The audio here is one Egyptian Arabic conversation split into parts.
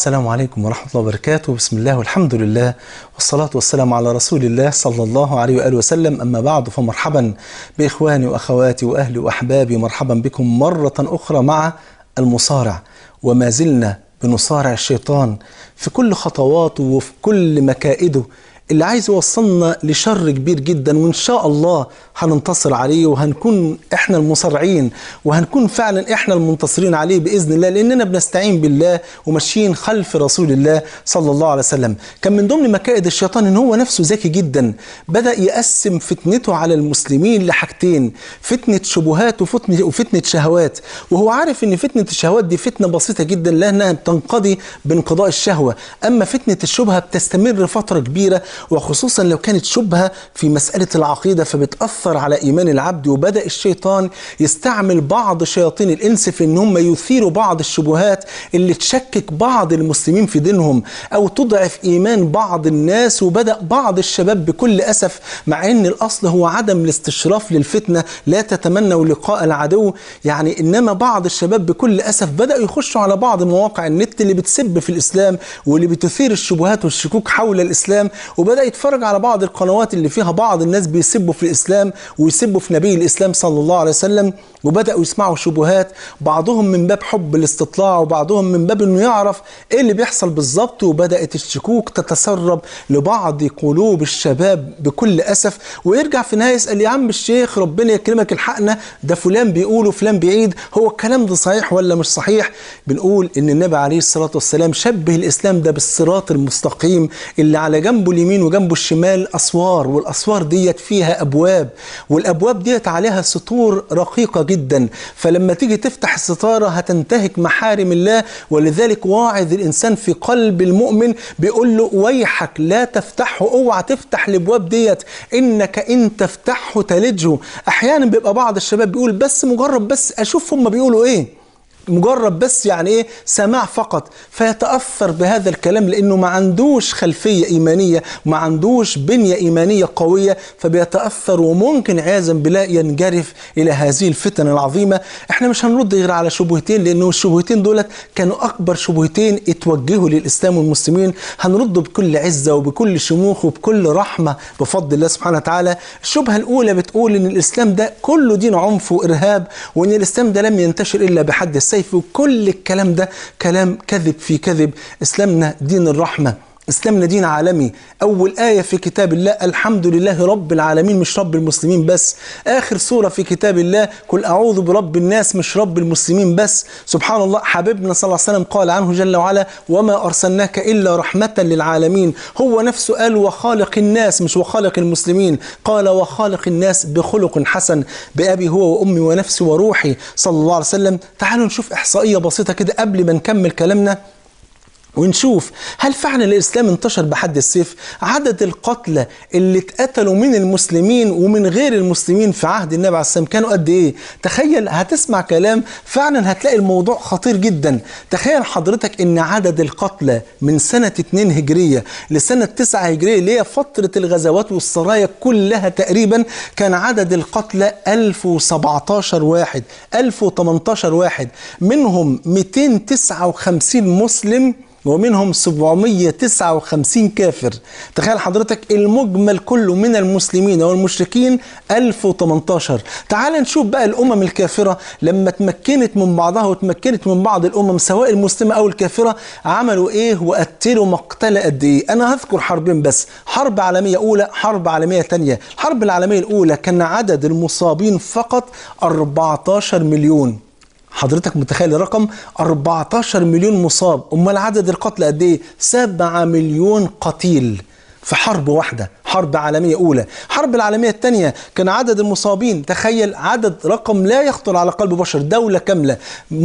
السلام عليكم ورحمة الله وبركاته بسم الله والحمد لله والصلاة والسلام على رسول الله صلى الله عليه وآله وسلم أما بعد فمرحبا بإخواني وأخواتي وأهلي وأحبابي مرحبا بكم مرة أخرى مع المصارع وما زلنا بنصارع الشيطان في كل خطواته وفي كل مكائده اللي عايز يوصلنا لشر كبير جدا وان شاء الله هننتصر عليه وهنكون احنا المصارعين وهنكون فعلا احنا المنتصرين عليه باذن الله لاننا بنستعين بالله وماشيين خلف رسول الله صلى الله عليه وسلم كان من ضمن مكائد الشيطان ان هو نفسه ذكي جدا بدا يقسم فتنته على المسلمين لحاجتين فتنه شبهات وفتنه وفتنه شهوات وهو عارف ان فتنه الشهوات دي فتنه بسيطه جدا لانها بتنقضي بانقضاء الشهوه اما فتنه الشبهه بتستمر فتره كبيره وخصوصا لو كانت شبهه في مساله العقيده فبتاثر على ايمان العبد وبدا الشيطان يستعمل بعض شياطين الانس في ان هم يثيروا بعض الشبهات اللي تشكك بعض المسلمين في دينهم او تضعف ايمان بعض الناس وبدا بعض الشباب بكل اسف مع ان الاصل هو عدم الاستشراف للفتنه لا تتمنوا لقاء العدو يعني انما بعض الشباب بكل اسف بداوا يخشوا على بعض مواقع النت اللي بتسب في الاسلام واللي بتثير الشبهات والشكوك حول الاسلام وبدا يتفرج على بعض القنوات اللي فيها بعض الناس بيسبوا في الاسلام ويسبوا في نبي الاسلام صلى الله عليه وسلم وبداوا يسمعوا شبهات بعضهم من باب حب الاستطلاع وبعضهم من باب انه يعرف ايه اللي بيحصل بالظبط وبدات الشكوك تتسرب لبعض قلوب الشباب بكل اسف ويرجع في النهايه يسال يا عم الشيخ ربنا يكرمك الحقنا ده فلان بيقول وفلان بيعيد هو الكلام ده صحيح ولا مش صحيح بنقول ان النبي عليه الصلاه والسلام شبه الاسلام ده بالصراط المستقيم اللي على جنبه اليمين وجنبه الشمال اسوار والاسوار ديت فيها ابواب والابواب ديت عليها سطور رقيقه جدا فلما تيجي تفتح الستاره هتنتهك محارم الله ولذلك واعظ الانسان في قلب المؤمن بيقول له ويحك لا تفتحه اوعى تفتح الابواب ديت انك ان تفتحه تلجه احيانا بيبقى بعض الشباب بيقول بس مجرد بس اشوف هم بيقولوا ايه مجرد بس يعني ايه سماع فقط فيتاثر بهذا الكلام لانه ما عندوش خلفيه ايمانيه ما عندوش بنيه ايمانيه قويه فبيتاثر وممكن عياذا بالله ينجرف الى هذه الفتن العظيمه احنا مش هنرد غير على شبهتين لانه الشبهتين دولت كانوا اكبر شبهتين اتوجهوا للاسلام والمسلمين هنرد بكل عزه وبكل شموخ وبكل رحمه بفضل الله سبحانه وتعالى الشبهه الاولى بتقول ان الاسلام ده كله دين عنف وارهاب وان الاسلام ده لم ينتشر الا بحد السيف وكل الكلام ده كلام كذب في كذب اسلامنا دين الرحمه اسلامنا دين عالمي اول ايه في كتاب الله الحمد لله رب العالمين مش رب المسلمين بس اخر سوره في كتاب الله قل اعوذ برب الناس مش رب المسلمين بس سبحان الله حبيبنا صلى الله عليه وسلم قال عنه جل وعلا وما ارسلناك الا رحمه للعالمين هو نفسه قال وخالق الناس مش وخالق المسلمين قال وخالق الناس بخلق حسن بابي هو وامي ونفسي وروحي صلى الله عليه وسلم تعالوا نشوف احصائيه بسيطه كده قبل ما نكمل كلامنا ونشوف هل فعلا الاسلام انتشر بحد السيف عدد القتلى اللي اتقتلوا من المسلمين ومن غير المسلمين في عهد النبي عليه السلام كانوا قد ايه تخيل هتسمع كلام فعلا هتلاقي الموضوع خطير جدا تخيل حضرتك ان عدد القتلى من سنة 2 هجرية لسنة 9 هجرية اللي هي فترة الغزوات والسرايا كلها تقريبا كان عدد القتلى 1017 واحد 1018 واحد منهم 259 مسلم ومنهم 759 كافر تخيل حضرتك المجمل كله من المسلمين والمشركين 1018 تعال نشوف بقى الأمم الكافرة لما تمكنت من بعضها وتمكنت من بعض الأمم سواء المسلمة أو الكافرة عملوا إيه وقتلوا مقتلة قد إيه أنا هذكر حربين بس حرب عالمية أولى حرب عالمية ثانية الحرب العالمية الأولى كان عدد المصابين فقط 14 مليون حضرتك متخيل الرقم 14 مليون مصاب امال عدد القتلى قد ايه 7 مليون قتيل في حرب واحده حرب عالمية أولى حرب العالمية الثانية كان عدد المصابين تخيل عدد رقم لا يخطر على قلب بشر دولة كاملة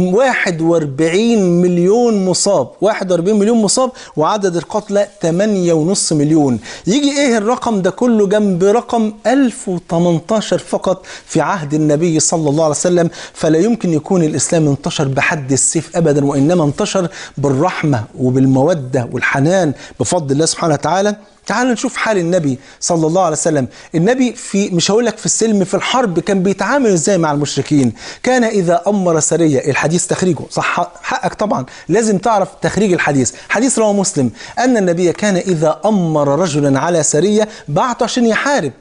41 مليون مصاب 41 مليون مصاب وعدد القتلى 8.5 مليون يجي ايه الرقم ده كله جنب رقم 1018 فقط في عهد النبي صلى الله عليه وسلم فلا يمكن يكون الإسلام انتشر بحد السيف أبدا وإنما انتشر بالرحمة وبالمودة والحنان بفضل الله سبحانه وتعالى تعالوا نشوف حال النبي صلى الله عليه وسلم النبي في مش هقول لك في السلم في الحرب كان بيتعامل ازاي مع المشركين كان اذا امر سريه الحديث تخريجه صح حقك طبعا لازم تعرف تخريج الحديث حديث رواه مسلم ان النبي كان اذا امر رجلا على سريه بعته عشان يحارب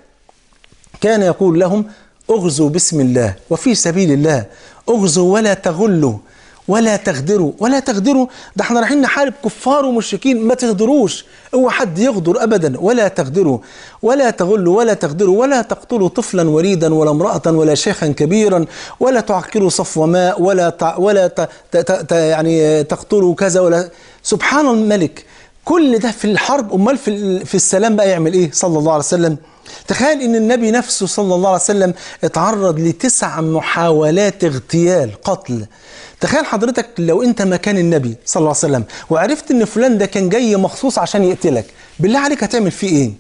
كان يقول لهم اغزوا بسم الله وفي سبيل الله اغزوا ولا تغلوا ولا تغدروا ولا تغدروا ده احنا رايحين نحارب كفار ومشركين ما تغدروش اوعى حد يغدر ابدا ولا تغدروا ولا تغلوا ولا تغدروا ولا تقتلوا طفلا وليدا ولا امراه ولا شيخا كبيرا ولا تعكروا صفو ماء ولا تع ولا ت ت ت يعني تقتلوا كذا ولا سبحان الملك كل ده في الحرب امال في في السلام بقى يعمل ايه صلى الله عليه وسلم تخيل ان النبي نفسه صلى الله عليه وسلم اتعرض لتسع محاولات اغتيال قتل تخيل حضرتك لو انت مكان النبي صلى الله عليه وسلم وعرفت ان فلان ده كان جاي مخصوص عشان يقتلك بالله عليك هتعمل فيه ايه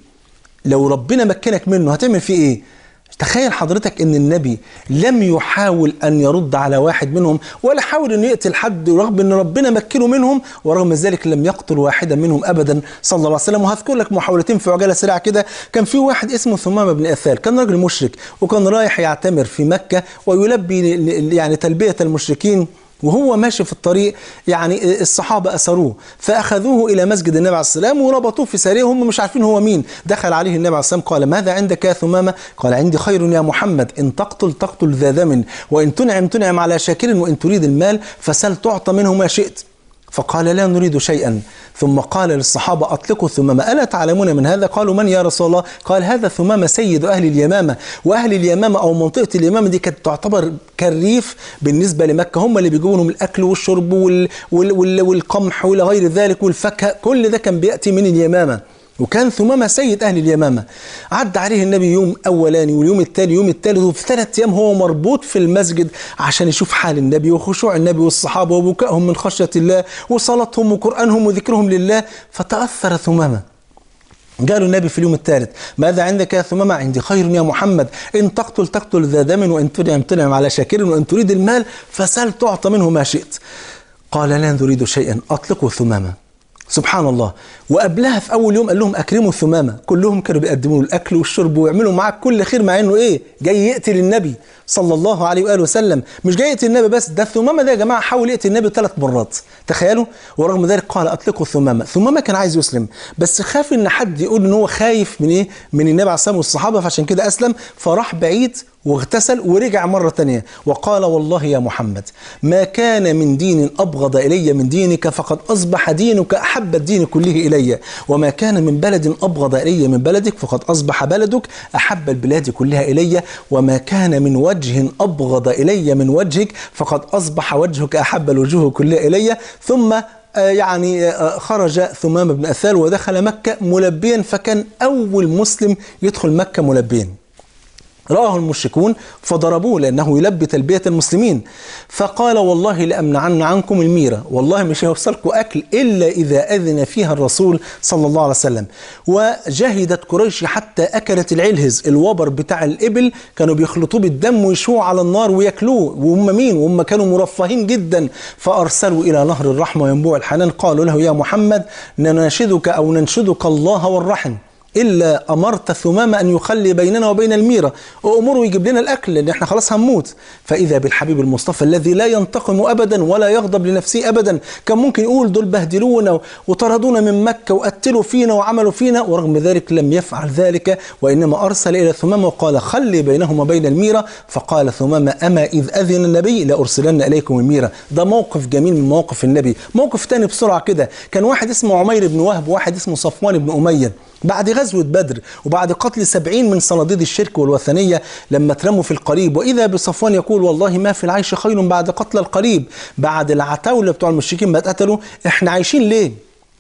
لو ربنا مكنك منه هتعمل فيه ايه تخيل حضرتك ان النبي لم يحاول ان يرد على واحد منهم ولا حاول انه يقتل حد رغم ان ربنا مكنه منهم ورغم ذلك لم يقتل واحدا منهم ابدا صلى الله عليه وسلم وهذكر لك محاولتين في عجاله سريعه كده كان في واحد اسمه ثمامه بن اثال كان راجل مشرك وكان رايح يعتمر في مكه ويلبي يعني تلبيه المشركين وهو ماشي في الطريق يعني الصحابة أسروه فأخذوه إلى مسجد النبي عليه السلام وربطوه في سرير هم مش عارفين هو مين دخل عليه النبي عليه السلام قال ماذا عندك يا ثمامة قال عندي خير يا محمد إن تقتل تقتل ذا دم وإن تنعم تنعم على شاكر وإن تريد المال فسل تعطى منه ما شئت فقال لا نريد شيئا ثم قال للصحابة أطلقوا ثمامة ألا تعلمون من هذا قالوا من يا رسول الله قال هذا ثمامة سيد أهل اليمامة وأهل اليمامة أو منطقة اليمامة دي كانت تعتبر كالريف بالنسبة لمكة هم اللي بيجيبوا لهم الأكل والشرب وال وال وال والقمح وإلى غير ذلك والفاكهة كل ده كان بيأتي من اليمامة وكان ثمامة سيد أهل اليمامة عدى عليه النبي يوم أولاني واليوم التالي يوم التالت وفي ثلاث أيام هو مربوط في المسجد عشان يشوف حال النبي وخشوع النبي والصحابة وبكائهم من خشية الله وصلاتهم وقرآنهم وذكرهم لله فتأثر ثمامة قالوا النبي في اليوم الثالث ماذا عندك يا ثمامة عندي خير يا محمد إن تقتل تقتل ذا دم وإن تنعم تنعم على شاكر وإن تريد المال فسل تعطى منه ما شئت قال لا نريد شيئا أطلقوا ثمامة سبحان الله وقبلها في اول يوم قال لهم اكرموا الثمامه كلهم كانوا بيقدموا له الاكل والشرب ويعملوا معاه كل خير مع انه ايه جاي يقتل النبي صلى الله عليه واله وسلم مش جاي يقتل النبي بس ده الثمامه ده يا جماعه حاول يقتل النبي ثلاث مرات تخيلوا ورغم ذلك قال اطلقوا الثمامه ثمامه كان عايز يسلم بس خاف ان حد يقول ان هو خايف من ايه من النبي عليه الصلاه والصحابه فعشان كده اسلم فراح بعيد واغتسل ورجع مرة تانية وقال والله يا محمد ما كان من دين أبغض إلي من دينك فقد أصبح دينك أحب الدين كله إلي وما كان من بلد أبغض إلي من بلدك فقد أصبح بلدك أحب البلاد كلها إلي وما كان من وجه أبغض إلي من وجهك فقد أصبح وجهك أحب الوجوه كلها إلي ثم يعني خرج ثمام بن أثال ودخل مكة ملبيا فكان أول مسلم يدخل مكة ملبيا رآه المشركون فضربوه لأنه يلبي تلبية المسلمين فقال والله لأمنعن عنكم الميرة والله مش هيوصلكم أكل إلا إذا أذن فيها الرسول صلى الله عليه وسلم وجهدت قريش حتى أكلت العلهز الوبر بتاع الإبل كانوا بيخلطوه بالدم ويشوه على النار وياكلوه وهم مين وهم كانوا مرفهين جدا فأرسلوا إلى نهر الرحمة وينبوع الحنان قالوا له يا محمد نناشدك أو ننشدك الله والرحم إلا أمرت ثمامة أن يخلي بيننا وبين الميرة وأمره يجيب لنا الأكل لأن احنا خلاص هنموت فإذا بالحبيب المصطفى الذي لا ينتقم أبدا ولا يغضب لنفسه أبدا كان ممكن يقول دول بهدلونا وطردونا من مكة وقتلوا فينا وعملوا فينا ورغم ذلك لم يفعل ذلك وإنما أرسل إلى ثمامة وقال خلي بينهم وبين الميرة فقال ثمامة أما إذ أذن النبي لأرسلن إليكم الميرة ده موقف جميل من مواقف النبي موقف تاني بسرعة كده كان واحد اسمه عمير بن وهب وواحد اسمه صفوان بن أمية بعد غزوة بدر وبعد قتل سبعين من صناديد الشرك والوثنية لما ترموا في القريب وإذا بصفوان يقول والله ما في العيش خير بعد قتل القريب بعد العتاولة بتوع المشركين ما اتقتلوا احنا عايشين ليه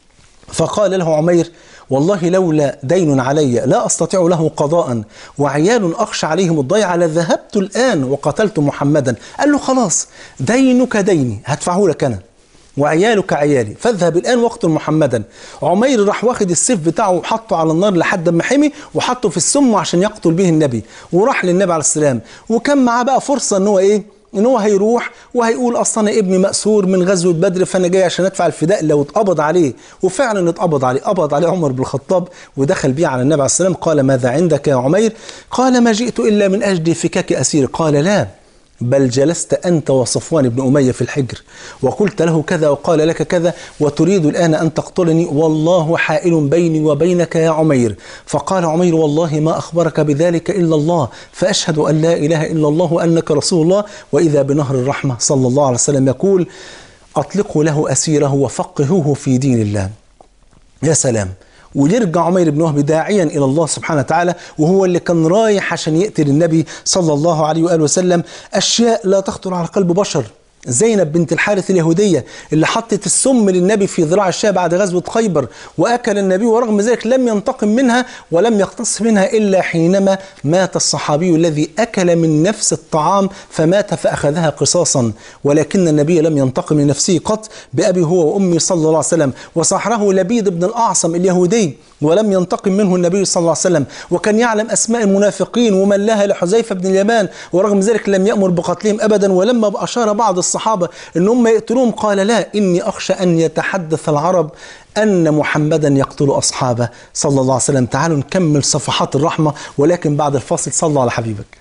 فقال له عمير والله لولا دين علي لا أستطيع له قضاء وعيال أخشى عليهم الضيعة لذهبت الآن وقتلت محمدا قال له خلاص دينك ديني هدفعه لك أنا وعيالك عيالي فاذهب الان واقتل محمدا عمير راح واخد السيف بتاعه وحطه على النار لحد ما حمي وحطه في السم عشان يقتل به النبي وراح للنبي عليه السلام وكان معاه بقى فرصه ان هو ايه ان هو هيروح وهيقول اصلا انا ابني مأسور من غزوه بدر فانا جاي عشان ادفع الفداء لو اتقبض عليه وفعلا اتقبض عليه قبض عليه عمر بن الخطاب ودخل بيه على النبي عليه السلام قال ماذا عندك يا عمير قال ما جئت الا من اجل فكاك اسير قال لا بل جلست أنت وصفوان بن أمية في الحجر وقلت له كذا وقال لك كذا وتريد الآن أن تقتلني والله حائل بيني وبينك يا عمير فقال عمير والله ما أخبرك بذلك إلا الله فأشهد أن لا إله إلا الله وأنك رسول الله وإذا بنهر الرحمة صلى الله عليه وسلم يقول أطلقوا له أسيره وفقهوه في دين الله يا سلام ويرجع عمير بن وهب داعيا الى الله سبحانه وتعالى وهو اللي كان رايح عشان يقتل النبي صلى الله عليه واله وسلم اشياء لا تخطر على قلب بشر زينب بنت الحارث اليهودية اللي حطت السم للنبي في ذراع الشاه بعد غزوة خيبر وأكل النبي ورغم ذلك لم ينتقم منها ولم يقتص منها إلا حينما مات الصحابي الذي أكل من نفس الطعام فمات فأخذها قصاصا ولكن النبي لم ينتقم لنفسه قط بأبي هو وأمي صلى الله عليه وسلم وصحره لبيد بن الأعصم اليهودي ولم ينتقم منه النبي صلى الله عليه وسلم وكان يعلم أسماء المنافقين ومن لها لحذيفة بن اليمان ورغم ذلك لم يأمر بقتلهم أبدا ولما أشار بعض الصحابة أن هم يقتلوهم قال لا إني أخشى أن يتحدث العرب أن محمدا يقتل أصحابه صلى الله عليه وسلم تعالوا نكمل صفحات الرحمة ولكن بعد الفاصل صلى على حبيبك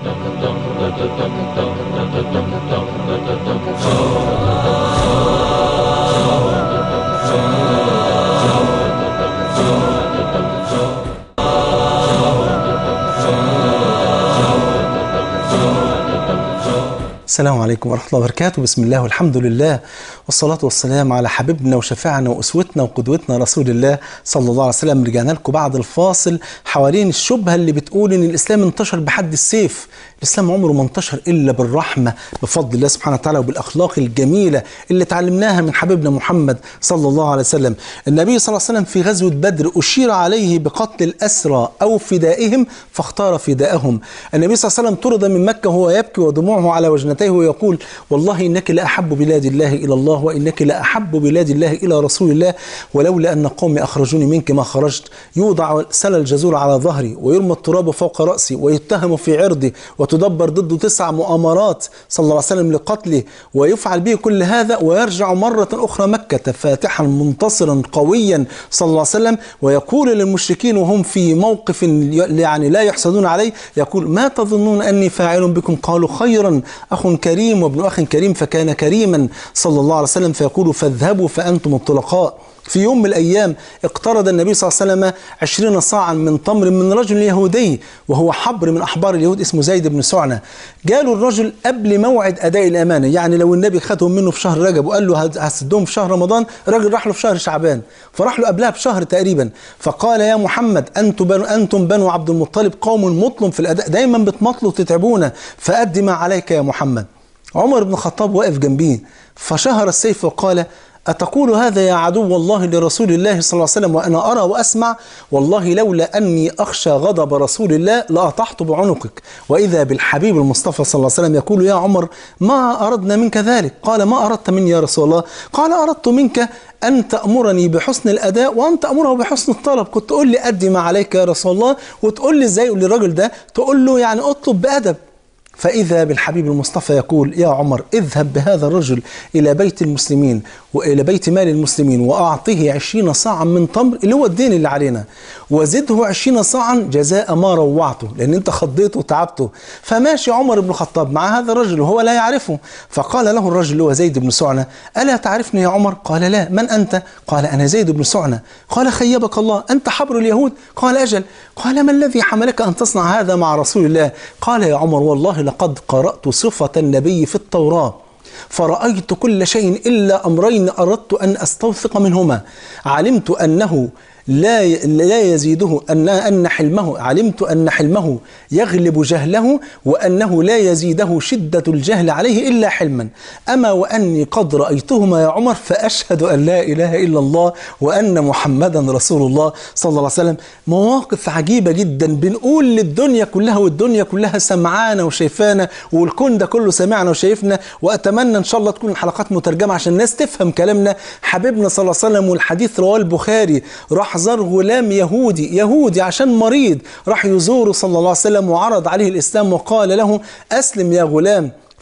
السلام عليكم ورحمة الله وبركاته بسم الله والحمد لله والصلاة والسلام على حبيبنا وشفيعنا وأسوتنا وقدوتنا رسول الله صلى الله عليه وسلم رجعنا لكم بعد الفاصل حوالين الشبهة اللي بتقول إن الإسلام انتشر بحد السيف الإسلام عمره ما انتشر إلا بالرحمة بفضل الله سبحانه وتعالى وبالأخلاق الجميلة اللي تعلمناها من حبيبنا محمد صلى الله عليه وسلم النبي صلى الله عليه وسلم في غزوة بدر أشير عليه بقتل الأسرى أو فدائهم فاختار فداءهم النبي صلى الله عليه وسلم طرد من مكة وهو يبكي ودموعه على وجنتيه ويقول والله إنك لأحب بلاد الله إلى الله وإنك لأحب بلاد الله إلى رسول الله ولولا أن قومي أخرجوني منك ما خرجت يوضع سل الجزور على ظهري ويرمى التراب فوق رأسي ويتهم في عرضي وتدبر ضده تسع مؤامرات صلى الله عليه وسلم لقتله ويفعل به كل هذا ويرجع مرة أخرى مكة فاتحا منتصرا قويا صلى الله عليه وسلم ويقول للمشركين وهم في موقف يعني لا يحسدون عليه يقول ما تظنون أني فاعل بكم قالوا خيرا أخ كريم وابن أخ كريم فكان كريما صلى الله عليه وسلم فيقول فاذهبوا فأنتم الطلقاء في يوم من الأيام اقترض النبي صلى الله عليه وسلم عشرين صاعا من تمر من رجل يهودي وهو حبر من أحبار اليهود اسمه زيد بن سعنة جاله الرجل قبل موعد أداء الأمانة يعني لو النبي خدهم منه في شهر رجب وقال له هسدهم في شهر رمضان الراجل راح له في شهر شعبان فراح له قبلها بشهر تقريبا فقال يا محمد أنتم بنو, أنتم بنو عبد المطلب قوم مطلم في الأداء دايما بتمطلوا وتتعبونا فأدي ما عليك يا محمد عمر بن الخطاب واقف جنبيه فشهر السيف وقال أتقول هذا يا عدو الله لرسول الله صلى الله عليه وسلم وأنا أرى وأسمع والله لولا أني أخشى غضب رسول الله لأطحت بعنقك وإذا بالحبيب المصطفى صلى الله عليه وسلم يقول يا عمر ما أردنا منك ذلك قال ما أردت مني يا رسول الله قال أردت منك أن تأمرني بحسن الأداء وأن تأمره بحسن الطلب كنت تقول لي أدي ما عليك يا رسول الله وتقول لي إزاي للراجل ده تقول له يعني أطلب بأدب فإذا بالحبيب المصطفى يقول يا عمر اذهب بهذا الرجل إلى بيت المسلمين وإلى بيت مال المسلمين وأعطيه عشرين صاعا من تمر اللي هو الدين اللي علينا وزده عشرين صاعا جزاء ما روعته لأن أنت خضيته وتعبته فماشي عمر بن الخطاب مع هذا الرجل وهو لا يعرفه فقال له الرجل اللي هو زيد بن سعنة ألا تعرفني يا عمر قال لا من أنت قال أنا زيد بن سعنة قال خيبك الله أنت حبر اليهود قال أجل قال ما الذي حملك أن تصنع هذا مع رسول الله قال يا عمر والله لقد قرأت صفة النبي في التوراة فرأيت كل شيء إلا أمرين أردت أن أستوثق منهما علمت أنه لا لا يزيده أن أن حلمه علمت أن حلمه يغلب جهله وأنه لا يزيده شدة الجهل عليه إلا حلما أما وأني قد رأيتهما يا عمر فأشهد أن لا إله إلا الله وأن محمدا رسول الله صلى الله عليه وسلم مواقف عجيبة جدا بنقول للدنيا كلها والدنيا كلها سمعانا وشايفانا والكون ده كله سمعنا وشايفنا وأتمنى إن شاء الله تكون الحلقات مترجمة عشان الناس تفهم كلامنا حبيبنا صلى الله عليه وسلم والحديث رواه البخاري راح زار غلام يهودي يهودي عشان مريض راح يزوره صلى الله عليه وسلم وعرض عليه الإسلام وقال له أسلم يا غلام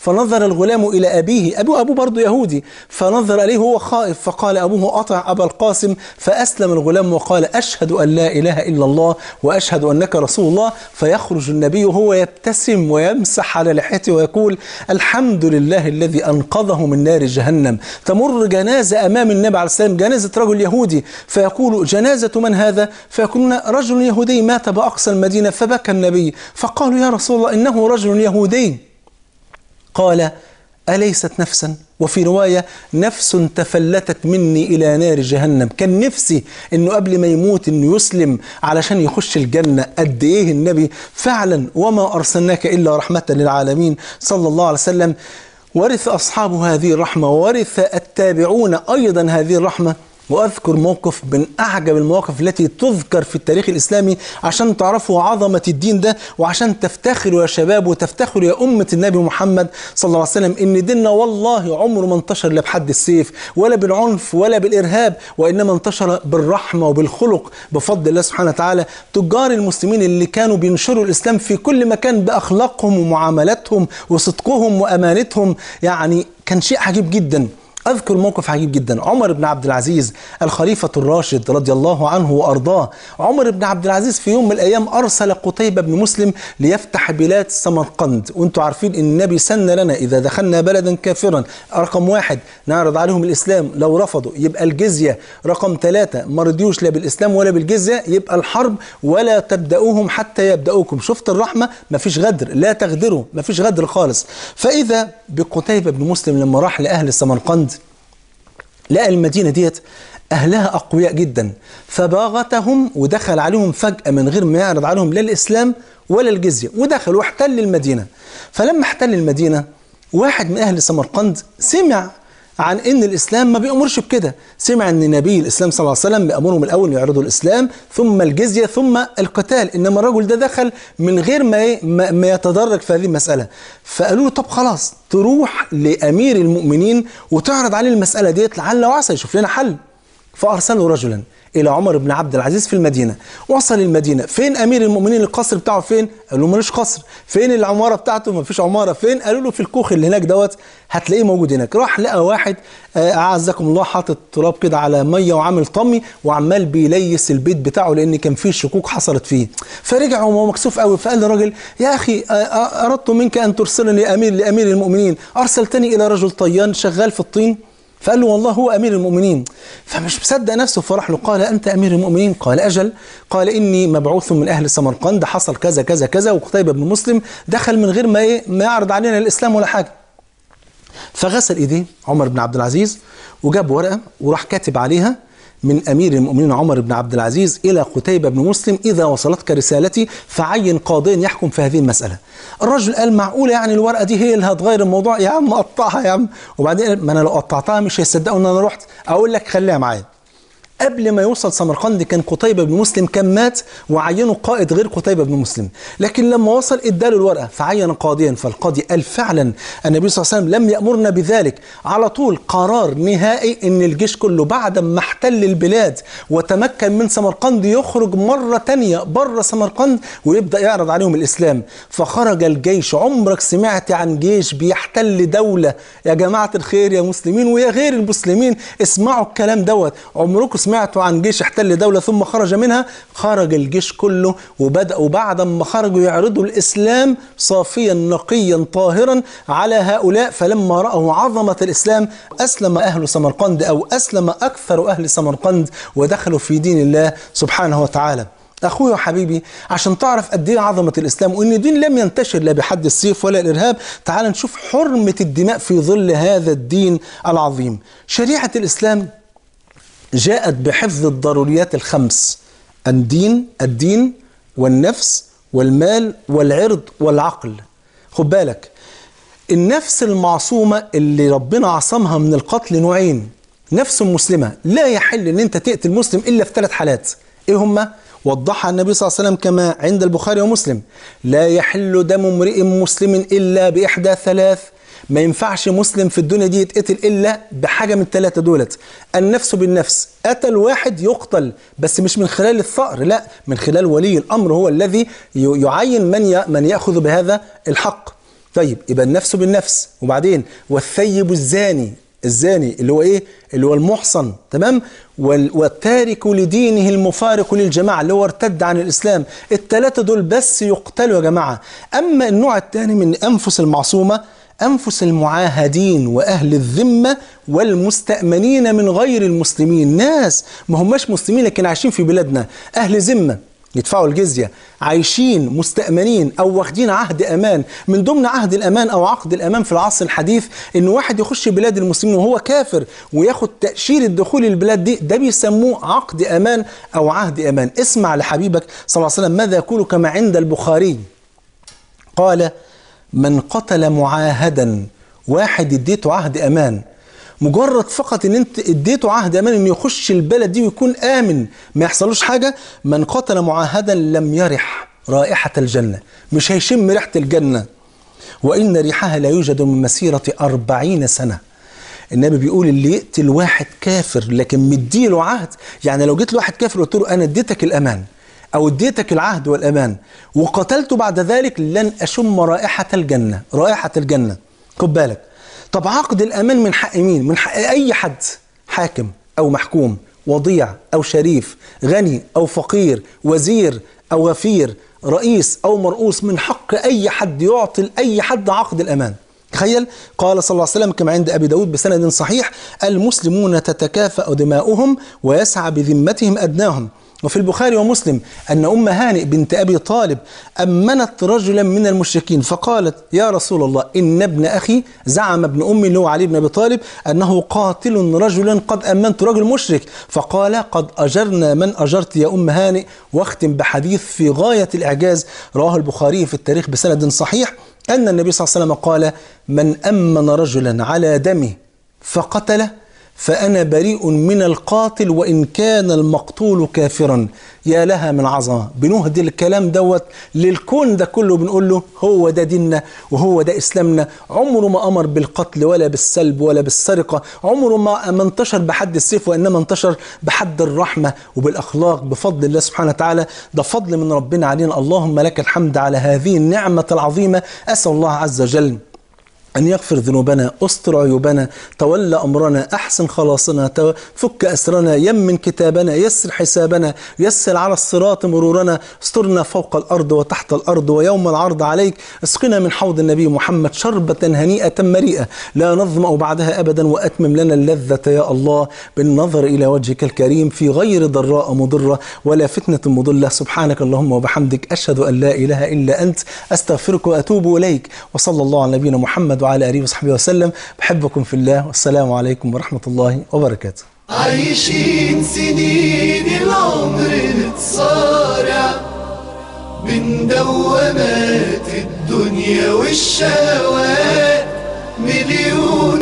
فنظر الغلام إلى أبيه أبوه أبوه برضه يهودي فنظر إليه هو خائف فقال أبوه أطع أبا القاسم فأسلم الغلام وقال أشهد أن لا إله إلا الله وأشهد أنك رسول الله فيخرج النبي وهو يبتسم ويمسح على لحيته ويقول الحمد لله الذي أنقذه من نار جهنم تمر جنازة أمام النبي عليه السلام جنازة رجل يهودي فيقول جنازة من هذا فيقولون رجل يهودي مات بأقصى المدينة فبكى النبي فقالوا يا رسول الله إنه رجل يهودي قال أليست نفسا وفي رواية نفس تفلتت مني إلى نار جهنم كان نفسي أنه قبل ما يموت أنه يسلم علشان يخش الجنة قد إيه النبي فعلا وما أرسلناك إلا رحمة للعالمين صلى الله عليه وسلم ورث أصحاب هذه الرحمة ورث التابعون أيضا هذه الرحمة وأذكر موقف من أعجب المواقف التي تذكر في التاريخ الإسلامي عشان تعرفوا عظمة الدين ده وعشان تفتخروا يا شباب وتفتخروا يا أمة النبي محمد صلى الله عليه وسلم إن ديننا والله عمره ما انتشر لا بحد السيف ولا بالعنف ولا بالإرهاب وإنما انتشر بالرحمة وبالخلق بفضل الله سبحانه وتعالى تجار المسلمين اللي كانوا بينشروا الإسلام في كل مكان بأخلاقهم ومعاملاتهم وصدقهم وأمانتهم يعني كان شيء عجيب جداً أذكر موقف عجيب جدا عمر بن عبد العزيز الخليفة الراشد رضي الله عنه وأرضاه عمر بن عبد العزيز في يوم من الأيام أرسل قتيبة بن مسلم ليفتح بلاد سمرقند وانتم عارفين أن النبي سن لنا إذا دخلنا بلدا كافرا رقم واحد نعرض عليهم الإسلام لو رفضوا يبقى الجزية رقم ثلاثة ما رضيوش لا بالإسلام ولا بالجزية يبقى الحرب ولا تبدأوهم حتى يبدأوكم شفت الرحمة ما فيش غدر لا تغدروا ما فيش غدر خالص فإذا بقتيبة بن مسلم لما راح لأهل سمرقند لقى المدينة ديت أهلها أقوياء جدا فباغتهم ودخل عليهم فجأة من غير ما يعرض عليهم لا الإسلام ولا الجزية ودخل واحتل المدينة فلما احتل المدينة واحد من أهل سمرقند سمع عن ان الاسلام ما بيامرش بكده سمع ان نبي الاسلام صلى الله عليه وسلم بيامرهم الاول يعرضوا الاسلام ثم الجزيه ثم القتال انما الرجل ده دخل من غير ما ما, ما يتدرج في هذه المساله فقالوا له طب خلاص تروح لامير المؤمنين وتعرض عليه المساله ديت لعل وعسى يشوف لنا حل فارسلوا رجلا الى عمر بن عبد العزيز في المدينه وصل المدينه فين امير المؤمنين القصر بتاعه فين قال له ملوش قصر فين العماره بتاعته ما فيش عماره فين قالوا له في الكوخ اللي هناك دوت هتلاقيه موجود هناك راح لقى واحد اعزكم الله حاطط تراب كده على ميه وعامل طمي وعمال بيليس البيت بتاعه لان كان فيه شكوك حصلت فيه فرجع وهو مكسوف قوي فقال للراجل يا اخي اردت منك ان ترسلني امير لامير المؤمنين ارسلتني الى رجل طيان شغال في الطين فقال له والله هو امير المؤمنين فمش مصدق نفسه فراح له قال انت امير المؤمنين قال اجل قال اني مبعوث من اهل سمرقند حصل كذا كذا كذا وقتيبة بن مسلم دخل من غير ما ايه ما يعرض علينا الاسلام ولا حاجه فغسل ايديه عمر بن عبد العزيز وجاب ورقه وراح كاتب عليها من امير المؤمنين عمر بن عبد العزيز الى قتيبة بن مسلم اذا وصلتك رسالتي فعين قاضيا يحكم في هذه المساله. الرجل قال معقوله يعني الورقه دي هي اللي هتغير الموضوع يا عم قطعها يا عم وبعدين ما انا لو قطعتها مش هيصدقوا ان انا رحت اقول لك خليها معايا. قبل ما يوصل سمرقند كان قتيبة بن مسلم كان مات وعينه قائد غير قتيبة بن مسلم لكن لما وصل اداله الورقة فعين قاضيا فالقاضي قال فعلا النبي صلى الله عليه وسلم لم يأمرنا بذلك على طول قرار نهائي ان الجيش كله بعد ما احتل البلاد وتمكن من سمرقند يخرج مرة تانية بره سمرقند ويبدأ يعرض عليهم الإسلام فخرج الجيش عمرك سمعت عن جيش بيحتل دولة يا جماعة الخير يا مسلمين ويا غير المسلمين اسمعوا الكلام دوت عمركم سمعتوا عن جيش احتل دولة ثم خرج منها خرج الجيش كله وبدأوا بعد ما خرجوا يعرضوا الإسلام صافيا نقيا طاهرا على هؤلاء فلما رأوا عظمة الإسلام أسلم أهل سمرقند أو أسلم أكثر أهل سمرقند ودخلوا في دين الله سبحانه وتعالى اخويا وحبيبي عشان تعرف قد ايه عظمه الاسلام وان الدين لم ينتشر لا بحد السيف ولا الارهاب تعال نشوف حرمه الدماء في ظل هذا الدين العظيم شريعه الاسلام جاءت بحفظ الضروريات الخمس الدين الدين والنفس والمال والعرض والعقل خد بالك النفس المعصومة اللي ربنا عصمها من القتل نوعين نفس مسلمة لا يحل ان انت تقتل مسلم الا في ثلاث حالات ايه هما وضحها النبي صلى الله عليه وسلم كما عند البخاري ومسلم لا يحل دم امرئ مسلم الا باحدى ثلاث ما ينفعش مسلم في الدنيا دي يتقتل الا بحاجه من الثلاثه دولت النفس بالنفس قتل واحد يقتل بس مش من خلال الثأر لا من خلال ولي الامر هو الذي يعين من من ياخذ بهذا الحق طيب يبقى النفس بالنفس وبعدين والثيب الزاني الزاني اللي هو ايه اللي هو المحصن تمام وال- والتارك لدينه المفارق للجماعه اللي هو ارتد عن الاسلام الثلاثه دول بس يقتلوا يا جماعه اما النوع الثاني من انفس المعصومه انفس المعاهدين واهل الذمه والمستامنين من غير المسلمين ناس ما هماش مسلمين لكن عايشين في بلادنا اهل ذمه يدفعوا الجزية عايشين مستأمنين أو واخدين عهد أمان من ضمن عهد الأمان أو عقد الأمان في العصر الحديث إن واحد يخش بلاد المسلمين وهو كافر وياخد تأشيرة دخول البلاد دي ده بيسموه عقد أمان أو عهد أمان اسمع لحبيبك صلى الله عليه وسلم ماذا يقول كما عند البخاري قال من قتل معاهدا واحد اديته عهد امان مجرد فقط ان انت اديته عهد امان انه يخش البلد دي ويكون امن ما يحصلوش حاجه من قتل معاهدا لم يرح رائحه الجنه مش هيشم ريحه الجنه وان ريحها لا يوجد من مسيره أربعين سنه النبي بيقول اللي يقتل واحد كافر لكن مديله عهد يعني لو جيت لواحد كافر قلت له انا اديتك الامان او اديتك العهد والامان وقتلته بعد ذلك لن اشم رائحه الجنه رائحه الجنه خد بالك طب عقد الامان من حق مين من حق اي حد حاكم او محكوم وضيع او شريف غني او فقير وزير او غفير رئيس او مرؤوس من حق اي حد يعطي لاي حد عقد الامان تخيل قال صلى الله عليه وسلم كما عند ابي داود بسند صحيح المسلمون تتكافأ دماؤهم ويسعى بذمتهم ادناهم وفي البخاري ومسلم أن أم هانئ بنت أبي طالب أمنت رجلا من المشركين فقالت يا رسول الله إن ابن أخي زعم ابن أمي اللي هو علي بن أبي طالب أنه قاتل رجلا قد أمنت رجل مشرك فقال قد أجرنا من أجرت يا أم هانئ واختم بحديث في غاية الإعجاز رواه البخاري في التاريخ بسند صحيح أن النبي صلى الله عليه وسلم قال من أمن رجلا على دمه فقتله فأنا بريء من القاتل وإن كان المقتول كافرا يا لها من عظمة بنهدي الكلام دوت للكون ده كله بنقول له هو ده ديننا وهو ده إسلامنا عمره ما أمر بالقتل ولا بالسلب ولا بالسرقة عمره ما ما انتشر بحد السيف وإنما انتشر بحد الرحمة وبالأخلاق بفضل الله سبحانه وتعالى ده فضل من ربنا علينا اللهم لك الحمد على هذه النعمة العظيمة أسأل الله عز وجل أن يغفر ذنوبنا استر عيوبنا تولى أمرنا أحسن خلاصنا تو- فك أسرنا يمن كتابنا يسر حسابنا يسر على الصراط مرورنا استرنا فوق الأرض وتحت الأرض ويوم العرض عليك اسقنا من حوض النبي محمد شربة هنيئة مريئة لا نظمأ بعدها أبدا وأتمم لنا اللذة يا الله بالنظر إلى وجهك الكريم في غير ضراء مضرة ولا فتنة مضلة سبحانك اللهم وبحمدك أشهد أن لا إله إلا أنت أستغفرك وأتوب إليك وصلى الله على نبينا محمد وعلى آله وصحبه وسلم بحبكم في الله والسلام عليكم ورحمة الله وبركاته عايشين سنين العمر نتصارع من دوامات الدنيا والشهوات